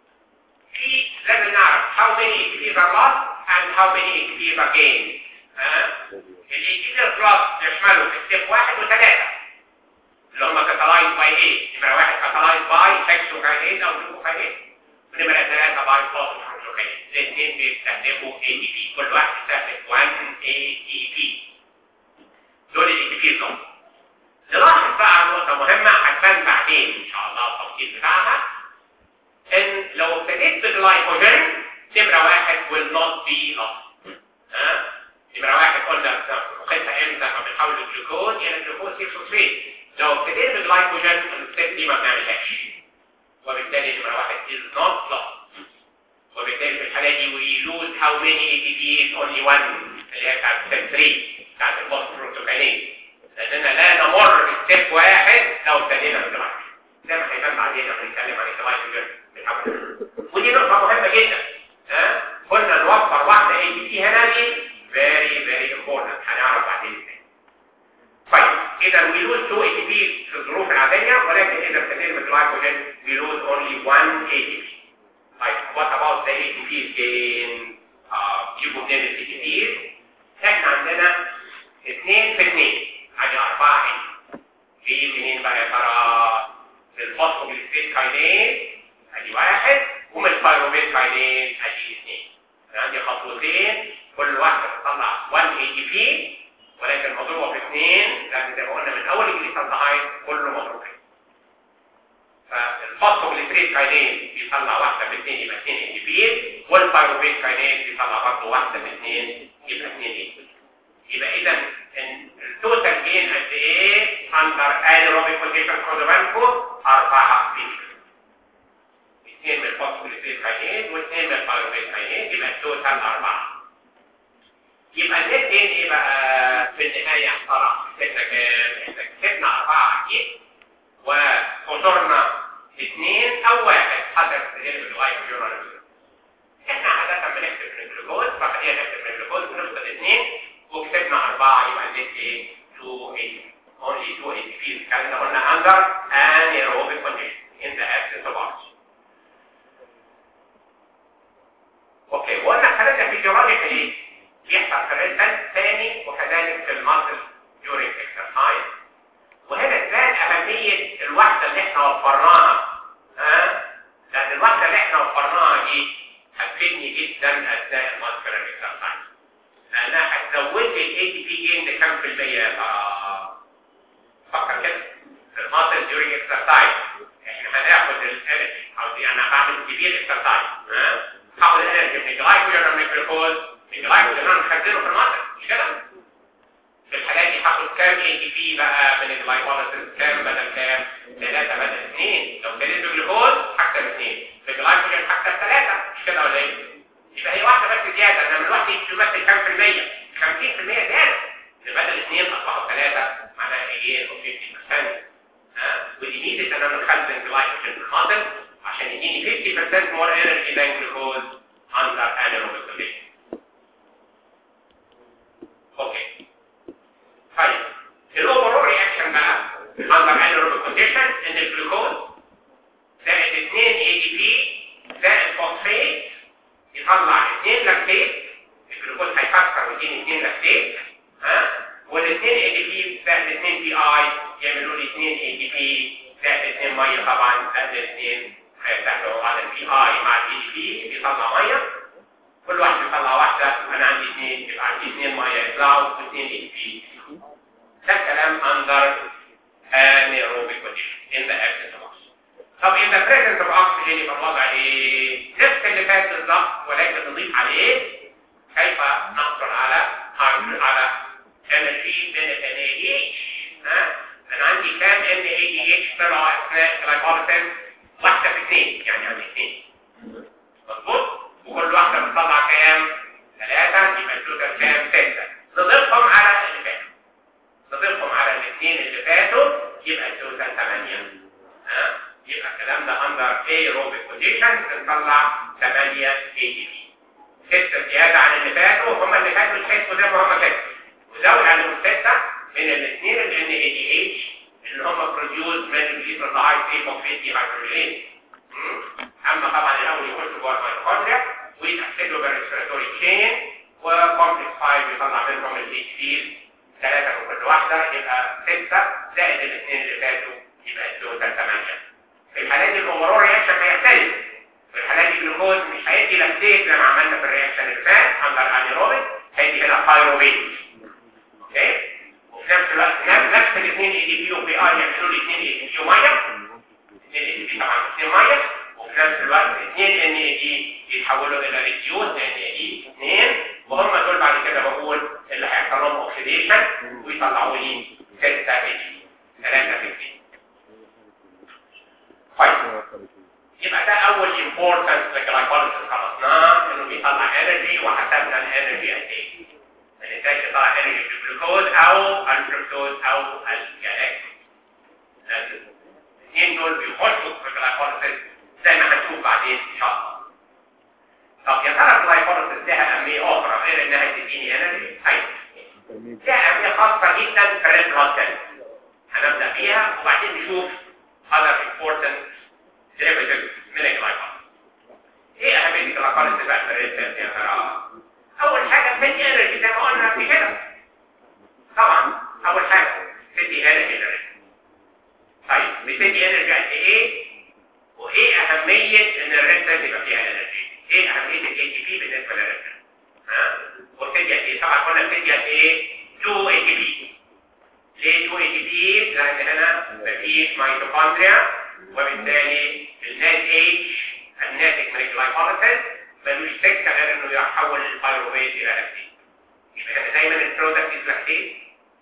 في لازم نعرف how many ATPs are lost and how many ATPs are gained ها الاي lost يشملوا ستيب واحد وثلاثة اللي هم كاتالايز باي ايه نمرة واحد كاتالايز باي هكسوكاينيز او جلوكوكاينيز ونمرة ثلاثة باي فوسفوكاينيز الاثنين بيستخدموا اي تي بي كل واحد يستخدم 1 اي تي بي دول الاي تي بي دول نلاحظ بقى نقطة مهمة هتبان بعدين ان شاء الله التفصيل بتاعها ان لو ابتديت بالجلايكوجين نمرة واحد will not be lost ها نمرة واحد قلنا وقتها امتى لما بنحول الجلوكوز الى جلوكوز 6 فوسفيت لو ابتديت بالجلايكوجين الستيب دي ما بنعملهاش وبالتالي نمرة واحد is not lost وبالتالي في الحالة دي we lose how many ATPs only one اللي هي بتاعت step 3 بتاعت الفوسفوروتوكاينيز لأننا لا نمر ستيب واحد لو ابتدينا بالجلايكوجين زي ما هيبان بعدين لما نتكلم عن الجلايكوجين ودي نقطة مهمة جدا ها قلنا نوفر واحدة اي بي سي هنا دي very very important هنعرف بعدين ازاي طيب اذا we lose two ATP في الظروف العادية ولكن اذا ابتدينا بالجلايكوجين we lose only one ATP طيب what about the ATPs gain uh, يبقوا منين ال ATPs احنا عندنا اثنين في اثنين ادي اربعة هنا في منين بقى يا ترى الفوسفوجليسيد كاينيز ادي واحد ومن البايروميت كاينيز ادي اثنين انا عندي خطوتين كل واحده بتطلع 1 اي دي بي ولكن مضروبه في اثنين لان زي ما قلنا من اول الجليسالدهايد كله مضروبين فالفوسفوجليسيد كاينيز بيطلع واحده في اثنين يبقى اثنين اي دي بي والبايروميت كاينيز بيطلع برضه واحده في اثنين يبقى اثنين اي دي يبقى اذا التوتال جين قد ايه اندر انيروبيك كونديشن خدوا بالكم 4 بيكس اثنين من الفوسفوليسيد كاينيز واثنين من البايروميت كاينيز يبقى التوتال 4 يبقى النت جين ايه بقى في النهايه احترق كسبنا كام؟ احنا كسبنا 4 اكيد وخسرنا اثنين او واحد حسب تجربه الجلايكوجين ولا احنا عاده بنحسب من الجلوكوز فخلينا نحسب من الجلوكوز ونفقد اثنين وكسبنا أربعة يبقى النت إيه؟ 2 ATP only 2 ATP الكلام ده قلنا under anaerobic condition in the absence of oxygen اوكي وقلنا الكلام ده فيزيولوجيكالي بيحصل في الريتم ثاني وكذلك في المصل during exercise وهنا تبان أهمية الوحدة اللي احنا وفرناها ها؟ لأن الوحدة اللي احنا وفرناها دي هتفيدني جدا أثناء الماسكولار اكسرسايز لانها هتزود لي الاي تي بي جين بكام في المية آه. فكر كده في الماسل ديورينج اكسرسايز احنا هناخد الانرجي او دي انا بعمل كبير اكسرسايز ها هاخد الانرجي من الجلايكوجين ولا من الجلوكوز من الجلايكوجين انا مخزنه في الماسل مش كده في الحالات دي هاخد كام اي تي بي بقى من الجلايكوليسيس كام بدل كام 3 بدل 2 لو ابتديت بالجلوكوز هكسب 2 في الجلايكوجين هكسب 3 مش كده ولا ايه يبقى هي واحدة بس زيادة انما الواحدة دي تمثل كام في المية 50% زيادة بدل اثنين اصبحوا ثلاثة معناها ايه 50% ها ودي ميزة ان انا مخزن جلايكوجين في المصل عشان يديني 50% more energy than glucose under anaerobic condition اوكي طيب الاوفرول رياكشن بقى under anaerobic condition ان الجلوكوز زائد 2 اي دي بي زائد فوسفيت يطلع اثنين لاكتيت الجلوكوز هيكسر ويديني اثنين لاكتيت ها والاثنين اي دي بي زائد اثنين بي اي يعملوا لي اثنين اي دي بي زائد اثنين ميه طبعا زائد اثنين هيفتحوا على البي اي مع البي دي بي بيطلع ميه كل واحد يطلع واحده انا عندي اثنين يبقى عندي اثنين ميه يطلعوا واثنين اي دي بي ده كلام اندر anaerobic condition in the absence of oxygen طب in the presence of oxygen يبقى الوضع ايه؟ نفس اللي فات بالظبط ولكن نضيف عليه كيف نحصل على على على energy من ال NADH ها انا عندي كام NADH طلعوا اثناء الجلايكوليسيس واحده في اثنين يعني عندي اثنين مظبوط وكل واحده بتطلع كام ثلاثه يبقى التوتال كام سته نضيفهم على اللي فاتوا نضيفهم على الاثنين اللي فاتوا يبقى التوتال ثمانيه ها يبقى الكلام ده اندر aerobic conditions بنطلع 8 ATP ستة زيادة عن اللي فاتوا هم اللي فاتوا تحسوا زي ما هم كده وزود عليهم ستة من الاثنين ال NADH اللي هم بروديوس من الجليسرالدهايد ايبوكسيتي هيدروجين اما طبعا الاول يخشوا جوه الميتوكوندريا ويتاكدوا بالريسبيراتوري تشين وكومبلكس 5 يطلع منهم الاتش بي ثلاثة من كل واحدة يبقى ستة زائد الاثنين اللي فاتوا يبقى التوتال 8 في الحالات دي الاوفرول رياكشن هيختلف في الحالات دي الجلوكوز مش هيدي لاكتيت زي ما عملنا في الرياكشن اللي فات اندر انيروبيك هيدي هنا بايروبيت اوكي وفي نفس الوقت نفس الاثنين اي دي بي وبي اي يعملوا لي اثنين اي دي بي وميه اثنين اي دي بي طبعا اثنين ميه وفي نفس الوقت اثنين ان اي دي يتحولوا الى ريديوز ان اي دي اثنين وهم دول بعد كده بقول اللي هيحصل لهم اوكسيديشن ويطلعوا لي 6 اي دي 3 في 2 طيب يبقى ده اول importance للجلايكوليسيس خلصناه انه بيطلع انرجي وحسبنا الانرجي قد ايه ما ننساش يطلع انرجي بالجلوكوز او الفركتوز او الجلاكتوز الاثنين دول بيخشوا في الجلايكوليسيس زي ما هنشوف بعدين ان شاء الله طب يا ترى الجلايكوليسيس لها اهميه اخرى غير انها تديني انرجي ايوه لها اهميه خاصه جدا في الريد بلاد سيل هنبدا بيها وبعدين نشوف other important derivatives من الجلايكوليسيس ايه اهميه الجلايكوليسيس بقى في الريد سيل يا ترى اول حاجه بتدي انرجي زي ما قلنا قبل كده طبعا اول حاجه بتدي انرجي للريد طيب بتدي انرجي قد ايه وايه اهميه ان الريد سيل يبقى فيها انرجي ايه اهميه الاي تي بي بالنسبه للريد سيل ها وبتدي قد ايه طبعا قلنا بتدي قد ايه 2 اي تي بي ليه 2 اي تي بي لان هنا مفيش ميتوكوندريا وبالتالي النات اتش الناتج من الجلايكوليسيس ملوش سكه غير انه يحول البايروفيت الى لاكتيت يبقى هنا دايما البرودكت از لاكتيت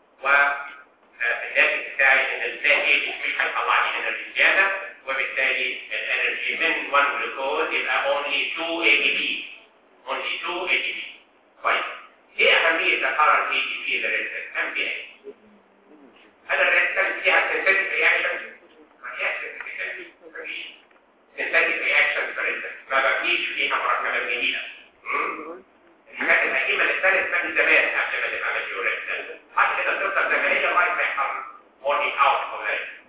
والناتج بتاعي ان النات اتش مش هيطلع لي انرجي زياده وبالتالي الانرجي من 1 جلوكوز يبقى only 2 ATP only 2 ATP طيب ايه اهميه تقرر الاي تي بي للريسك كم فيها هل الريسك فيها سينثيتيك رياكشن ما فيهاش سينثيتيك رياكشن في الريسك ما ببنيش فيها مركبات جديده الحاجات القديمه اللي اتبنت من زمان قبل ما تبقى ماتيور ريسك بعد كده تفضل زي ما هي لغايه ما يحصل مورنينج اوت اوف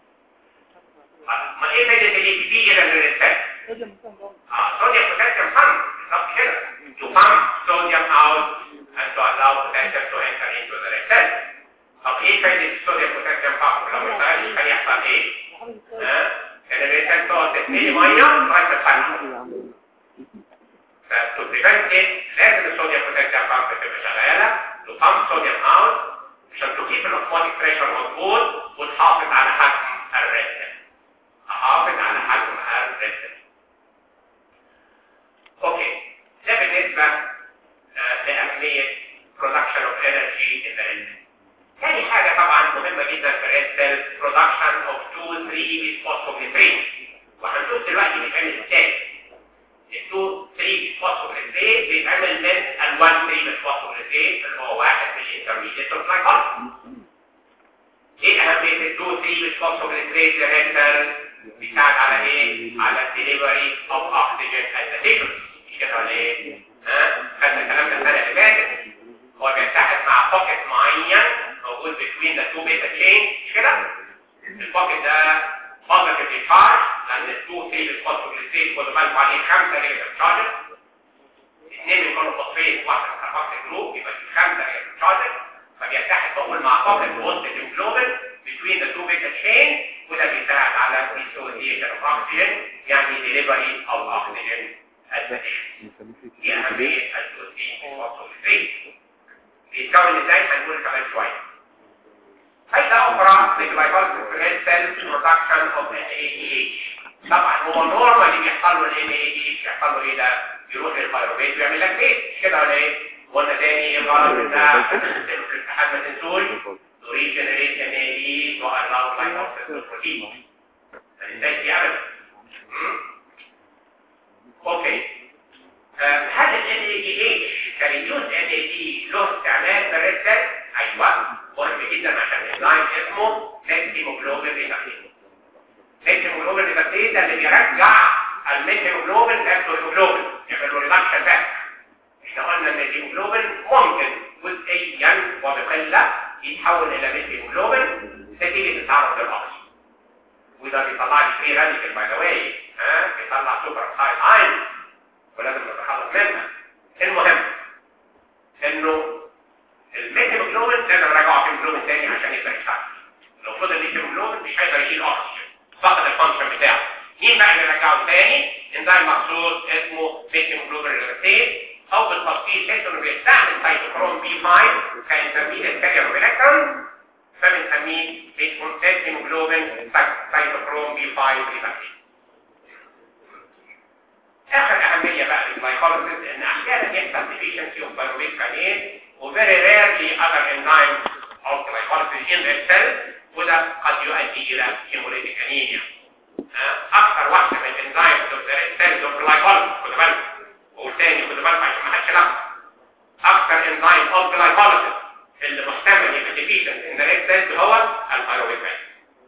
ما ايه فايده الاي تي بي الى الريسك اه صوديوم بوتاسيوم بامب بالظبط كده to pump sodium out and to allow potassium to enter into the red cell. طب ايه فايدة الصوديوم بوتاسيوم بامب لو ما اشتغلش هيحصل ايه؟ ها؟ ان الريد سيل تقعد تتملي ميه لغايه ما تفرقع. ف to prevent it لازم الصوديوم بوتاسيوم بامب تبقى شغاله to pump sodium out عشان تكيف الاوتوماتيك بريشر مظبوط وتحافظ على حجم الريد سيل. احافظ على حجم الريد سيل. اوكي ده بالنسبة لأهمية production of energy in the red cell. تاني حاجة طبعا مهمة جدا في الريد سيل production of 2 3 bisphosphoglycerate وهنشوف دلوقتي بيتعمل ازاي. ال 2 3 bisphosphoglycerate بيتعمل من ال 1 3 bisphosphoglycerate اللي هو واحد من الانترميديت اوف ايه أهمية ال 2 3 bisphosphoglycerate للريد سيل؟ بيساعد على ايه؟ على الدليفري اوف oxygen at the table. كده ولا ايه؟ ها؟ خدنا الكلام ده السنه اللي فاتت هو بيتحد مع بوكيت معين موجود بين ذا تو بيتا تشين مش كده؟ البوكيت ده بوزيتيف تشارج لان التو ثري بالفوسفوجليسيد خدوا بالكم عليه خمسه نيجاتيف تشارجز اثنين من كل فوسفيت واحده من كاربوكسيل جروب يبقى في خمسه نيجاتيف تشارجز فبيتحد بقول مع بوكيت بوزيتيف جلوبال بين ذا تو بيتا تشين وده بيساعد على ديسوسيشن اوف اوكسجين يعني ديليفري اوف اوكسجين دي أهمية البروتين والفوسفوريد بيتكون ازاي هنقول كمان شوية فايدة أخرى للجلايكوليسيس في الريد سيل برودكشن اوف NADH طبعا هو نورمالي بيحصل له ال NADH يحصل له ايه ده؟ يروح للفيروبيت ويعمل لك بيت مش كده ولا ايه؟ وقلنا تاني ايه الغرض بتاع الاتحاد ما تنسوش to regenerate NAD to allow glycolysis to protein ما ننساش دي ابدا اوكي هل ال NADH كريديوس NAD له استعمال في الريد سيل؟ ايوه مهم جدا عشان الانزيم اسمه نت هيموجلوبين ريدكتيز نت هيموجلوبين ريدكتيز ده اللي بيرجع الميت هيموجلوبين لاكتو هيموجلوبين يعمل له ريدكشن باك احنا قلنا ان الهيموجلوبين ممكن جزئيا وبقله يتحول الى ميت هيموجلوبين نتيجه التعرض للاكسجين وده بيطلع لي فري راديكال باي ذا واي ها بيطلع سوبر اوكسايد ايون ولازم نتخلص منها المهم انه الميثيموجلوبين لازم نراجعه في هيموجلوبين تاني عشان يقدر يشتغل لو فضل ميثيموجلوبين مش هيقدر يشيل اكسجين فقد الفانكشن بتاعه مين بقى اللي نرجعه تاني انزيم مخصوص اسمه ميثيموجلوبين ريلاكتيز او بالتفصيل تحس انه بيستعمل سيتوكروم بي 5 كانترميديت كارير الكترون فبنسميه ميثيموجلوبين سيتوكروم بي 5 ريلاكتيز اخر اهميه بقى للجلايكوليسيس ان احيانا يحصل deficiency of pyruvate kinase و very rarely other enzymes of glycolysis in the cell وده قد يؤدي الى hemolytic anemia اكثر واحده من enzymes of the red cells of glycolysis خد بالك والتاني خد بالك عشان ما حدش يلخبط اكثر enzyme of glycolysis اللي محتمل يبقى deficient in the red cells هو البيروفيت kinase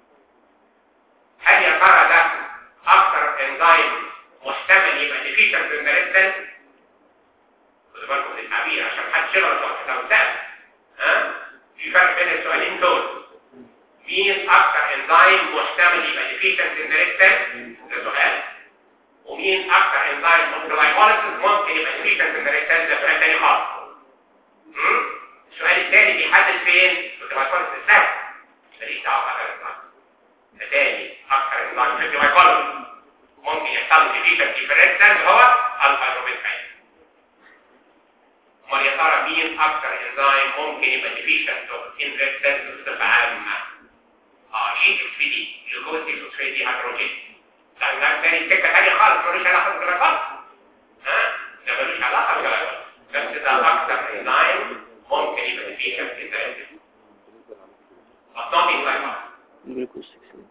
هل يا ترى ده اكثر enzyme محتمل يبقى deficient in the red cells خدوا بالكم من التعبير عشان محدش يغلط وقت لو سأل ها في فرق بين السؤالين دول مين اكتر انزيم محتمل يبقى deficient in the red cells ده سؤال ومين اكتر انزيم of glycolysis ممكن يبقى deficient in the red cells ده سؤال تاني خالص السؤال الثاني بيحدد فين في الجلايكوليسيس سهل ماليش دعوه بقى ده تاني اكتر انزيم في الجلايكوليسيس ممكن يحصل deficiency في الريد سيلز هو الفيروبيت كاين امال يا ترى مين اكتر انزيم ممكن يبقى deficient in red cells بصفه عامه اه جي 6 بي دي جلوكوز 6 دي هيدروجين ده ده تاني سكه ثانيه خالص ملوش علاقه بالجلايكوز ها ده ملوش علاقه بالجلايكوز بس ده اكتر انزيم ممكن يبقى deficient in the red cells but not in glycolysis جلوكوز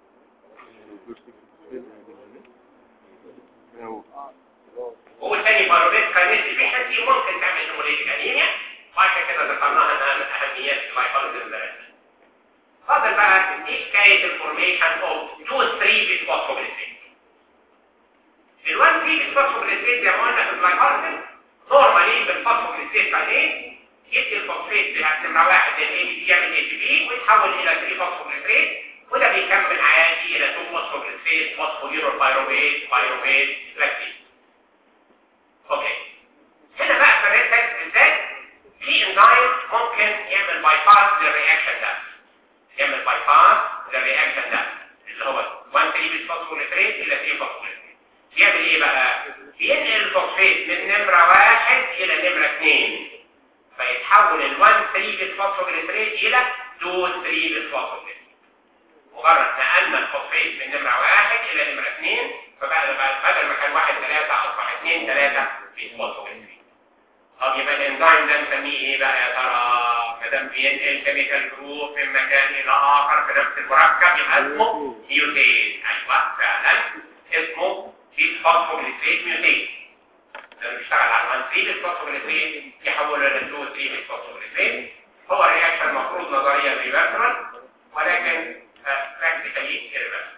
6 والثاني باروبيت كاينيز ديفيشنسي ممكن تعمل هيموليتيك انيميا وعشان كده ذكرناها انها من اهميات اللايكوليزم فاضل بقى دي حكايه الفورميشن اوف 2 3 بيسفوسفوجليسيد ال 1 3 بيسفوسفوجليسيد زي ما قلنا في اللايكوليزم نورمالي بالفوسفوجليسيد كاينيز يدي الفوسفيت بتاع نمره واحد الاي بي يعمل اي بي بي ويتحول الى 3 فوسفوجليسيد وده بيكمل عادي الى 2 فوسفوجليسيد فوسفوريرو بايروفيت بايروفيت لاكتيز اوكي هنا بقى في الريد بالذات في انزيم ممكن يعمل باي باس للرياكشن ده يعمل باي باس للرياكشن ده اللي هو 1 3 بالفوسفوريتريت الى 3 فوسفوريتريت بيعمل ايه بقى بينقل الفوسفيت من نمره واحد الى نمره اثنين فيتحول ال 1 3 بالفوسفوريتريت الى 2 3 بالفوسفوريتريت مجرد نقلنا الفوسفيت من نمره واحد الى نمره اثنين فبقى بدل ما كان واحد ثلاثة أصبح اثنين ثلاثة في فوسفوريتريت طب يبقى الانزيم ده نسميه ايه بقى يا ترى ما دام بينقل كيميكال جروب من مكان الى اخر في نفس المركب يبقى اسمه ميوتيز ايوه فعلا اسمه فوسفوجليسيد ميوتيز لما بيشتغل على 1 3 بالفوسفوجليسيد يحوله ل 2 3 بالفوسفوجليسيد هو الرياكشن المفروض نظريا ريفرسبل ولكن براكتيكالي irreversible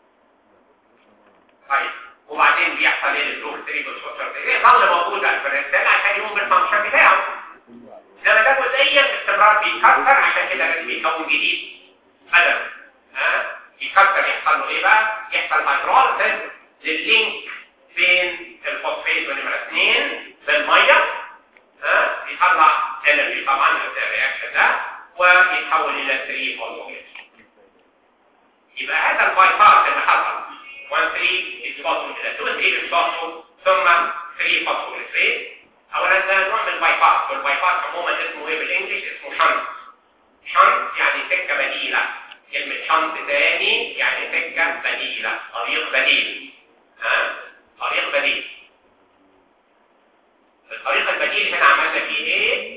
طيب وبعدين بيحصل ايه للبلوك 3 بالفوسفور يظل موجود على الفرنسان عشان يقوم بالفانكشن بتاعه انما ده جزئيا باستمرار بيتكسر عشان كده لازم يكون جديد بدل ها يتكسر يحصل له ايه بقى يحصل هيدروليسيس لللينك بين الفوسفيت ونمره 2 بالميه ها يطلع انرجي طبعا الرياكشن ده ويتحول الى 3 فوسفوريت يبقى هذا الباي باس اللي حصل 1 3 يتفاصل الى 2 3 يتفاصل ثم 3 فوسفوريت اولا ده نوع من الباي باس والباي باس عموما اسمه ايه بالانجلش اسمه شنط شنط يعني سكه بديله كلمه شنط تاني يعني سكه بديله طريق بديل ها طريق بديل الطريق البديل هنا عملنا فيه ايه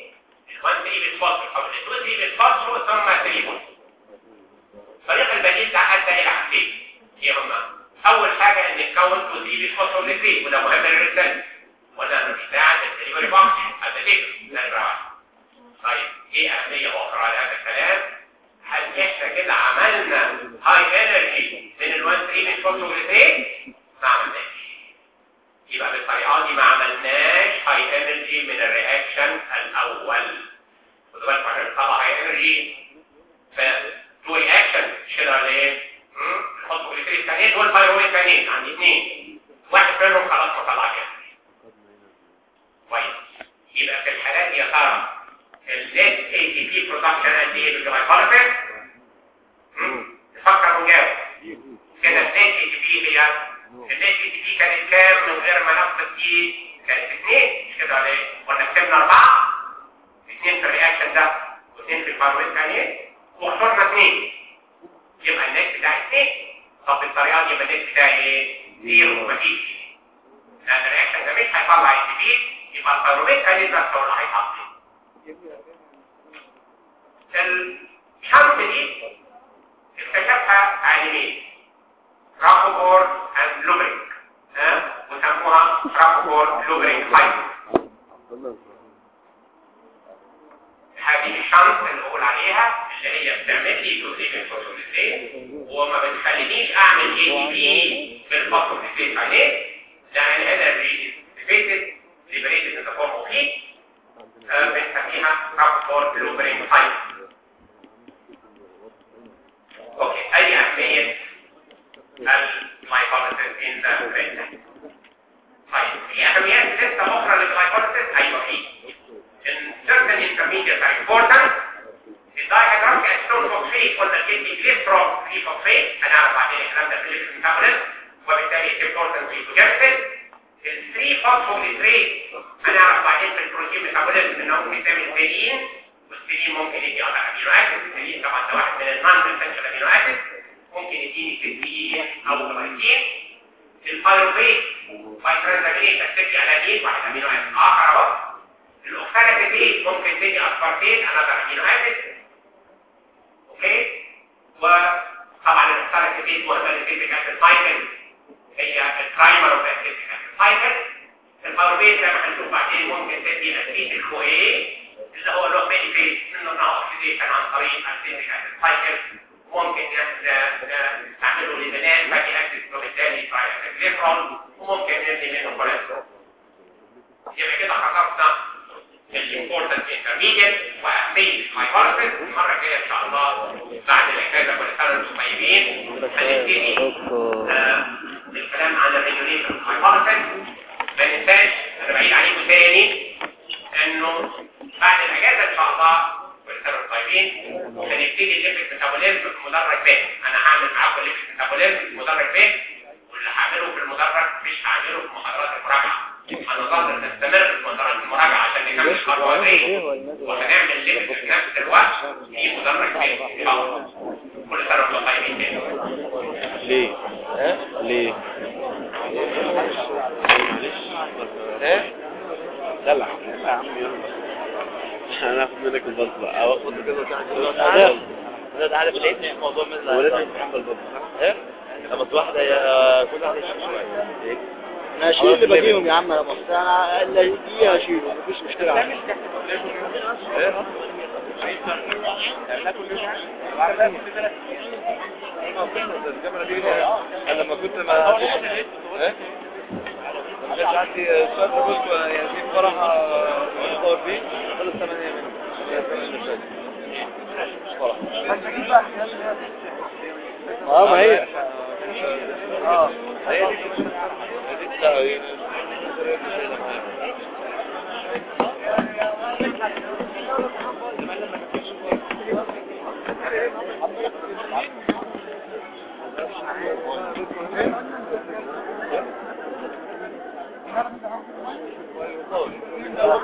اي بي فوسفوليبيد وده مهم للرسالة وده بيساعد الدليفري فانكشن الدليفري ده الرابع طيب ايه اهمية اخرى لهذا الكلام هل احنا كده عملنا هاي انرجي من ال 1 3 فوسفوليبيد ما عملناش يبقى بالطريقه دي ما عملناش هاي انرجي من الرياكشن الاول خدوا بالكم احنا بنطلع هاي انرجي ف تو رياكشن شيلر ليه الفوسفوليبيد كانين والبايروميد كانين عندي اثنين واحد منهم خلاص ما طلعش كويس يبقى في الحالات دي يا ترى النت اي تي بي برودكشن قد ايه بالجلايكوليبيد نفكر ونجاوب كده النت اي تي بي هي النت اي تي بي كانت كام من غير ما نفقد دي كانت اثنين مش كده ولا ولا كسبنا اربعه اثنين في الرياكشن ده واثنين في الباروميد كانين وخسرنا اثنين يبقى النت بتاعي اثنين طب بالطريقه دي يبقى النت بتاعي ايه؟ زيرو مفيش لان الرياكشن ده مش هيطلع اي تي بي يبقى الباروميد كانين بس هو اللي هيحط الشمس دي اكتشفها عالمين رافوبورد اند لوبرينج ها وسموها رافوبورد لوبرينج سايكل هذه الشمس اللي بقول عليها اللي هي بتعمل لي توزيع الفوسفوليبيد وما بتخلينيش اعمل اي تي بي بالفوسفوليبيد عليه لان الانرجي ديفيتد ليبريتد ان ذا فورم اوف هيت بنسميها رابورت لوبرينج سايكل اوكي اي اهميه اللايكوليسيس ان ذا برين طيب في اهميات لسه اخرى لللايكوليسيس ايوه في in certain intermediates are important الدايهيدراميك اسيتون فوسفيت قلنا الكدني جليسترول فري فوسفيت هنعرف بعدين الكلام ده في الليبس ميتابوليزم وبالتالي important في الجلسل الثري فوسفوليتريت هنعرف بعدين في البروتين ميتابوليزم انه ممكن تعمل سيرين والسيرين ممكن يدي اثر امينو اسيد السيرين طبعا ده واحد من النون اسينشال امينو اسيد ممكن يديني كتين او جلايكين البايروفيت بايترانزامينيز تكتفي الانين واحد امينو اسيد اخر اهو الاوكسالاتيت ممكن تدي اسبارتين انذر امينو اسيد اوكي وطبعا الاوكسالاتيت مهمه للفيزيك اسيد سايكل هي البرايمر اوف الفيزيك اسيد سايكل الباروبيت زي ما هنشوف بعدين ممكن تدي اسيد الكويه اللي هو له بينيفيت منه انه اوكسيديشن عن طريق الفيزيك اسيد سايكل ممكن نستعمله لبناء فاتي اسيد وبالتالي ترايجليسرول وممكن ندي منه كوليسترول يبقى كده خلصنا الامبورتنت انترميديت واهميه الهايبرسيس المره الجايه ان شاء الله بعد الاجازه كل سنه وانتم طيبين هنبتدي آه الكلام عن الريجوليشن هايبرسيس ما ننساش انا بعيد عليكم تاني انه بعد الاجازه ان شاء الله كل سنه وانتم طيبين هنبتدي الليبيد ميتابوليزم في مدرج ب انا هعمل معاكم الليبيد ميتابوليزم في مدرج ب واللي هعمله في المدرج مش هعمله في محاضرات المراجعه هنظل نستمر في محاضرات المراجعه عشان نكمل خطوتين وهنعمل ليبيد في نفس الوقت في مدرج ب ان شاء الله كل سنه وانتم طيبين تاني ليه؟ ها؟ ليه؟ ايه؟ دلع يا عم يلا انا هاخد منك الباص بقى او اخد كده وتعالى ده تعالى لقيتني في موضوع مثل ولازم تحمل الباص ايه لما واحده يا كل واحده يشيل شويه ايه؟ انا هشيل اللي باقيهم يا عم يا مصر انا اللي يجي هشيله مفيش مشكله عندي. ايه؟ انا لما كنت ما ايه؟ لما كانش عندي سؤال قلت يعني في فرح مصور فيه خلص 8 منه هي 8 اللي فاتت فرح اه ما هي اه هي دي دي التغيير